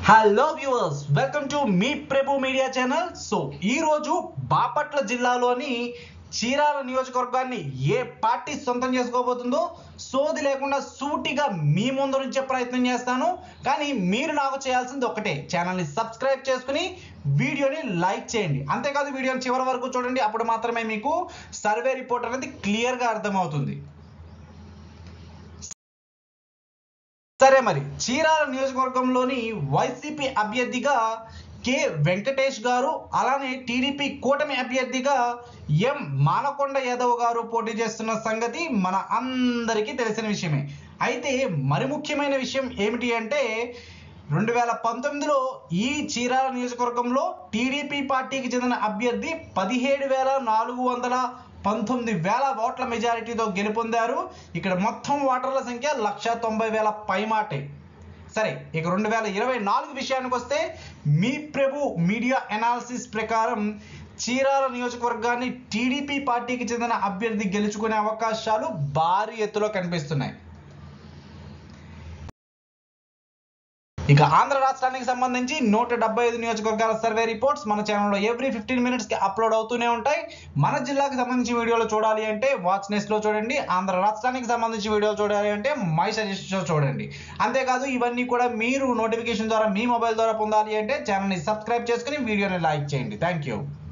hello viewers welcome to మీ Prabhu media channel so ఈ రోజు బాపట్ల జిల్లాలోని చీరాల నియోజకవర్గాన్ని ఏ పార్టీ సొంతం చేసుకోబోతుందో సోది లేకుండా సూటిగా మీ ముందు నుంచే ప్రయత్నం చేస్తాను కానీ మీరు నాకు చేయాల్సింది ఒకటే ఛానల్ని సబ్స్క్రైబ్ చేసుకుని వీడియోని లైక్ చేయండి అంతేకాదు వీడియోని చివరి వరకు చూడండి అప్పుడు మాత్రమే మీకు సర్వే రిపోర్ట్ అనేది క్లియర్గా అర్థమవుతుంది సరే మరి చీరాల నియోజకవర్గంలోని వైసీపీ అభ్యర్థిగా కె వెంకటేష్ గారు అలానే టీడీపీ కూటమి అభ్యర్థిగా ఎం మానకొండ యాదవ్ గారు పోటీ చేస్తున్న సంగతి మన అందరికీ తెలిసిన విషయమే అయితే మరి ముఖ్యమైన విషయం ఏమిటి అంటే రెండు వేల పంతొమ్మిదిలో ఈ చీరాల నియోజకవర్గంలో టీడీపీ పార్టీకి చెందిన అభ్యర్థి పదిహేడు వేల నాలుగు వందల పంతొమ్మిది వేల ఓట్ల మెజారిటీతో గెలుపొందారు ఇక్కడ మొత్తం ఓటర్ల సంఖ్య లక్ష తొంభై వేల పైమాటే సరే ఇక రెండు వేల ఇరవై నాలుగు విషయానికి వస్తే మీ ప్రభు మీడియా అనాలిసిస్ ప్రకారం చీరాల నియోజకవర్గాన్ని టీడీపీ పార్టీకి చెందిన అభ్యర్థి గెలుచుకునే అవకాశాలు భారీ ఎత్తులో కనిపిస్తున్నాయి ఇక ఆంధ్ర రాష్ట్రానికి సంబంధించి నూట డెబ్బై ఐదు నియోజకవర్గాల సర్వే రిపోర్ట్స్ మన ఛానల్లో ఎవ్రీ ఫిఫ్టీన్ మినిట్స్కి అప్లోడ్ అవుతూనే ఉంటాయి మన జిల్లాకి సంబంధించి వీడియోలు చూడాలి అంటే వాచ్ నెస్ట్లో చూడండి ఆంధ్ర రాష్ట్రానికి సంబంధించి వీడియోలు చూడాలి అంటే మై సజెషన్స్లో చూడండి అంతేకాదు ఇవన్నీ కూడా మీరు నోటిఫికేషన్ ద్వారా మీ మొబైల్ ద్వారా పొందాలి అంటే ఛానల్ని సబ్స్క్రైబ్ చేసుకుని వీడియోని లైక్ చేయండి థ్యాంక్ యూ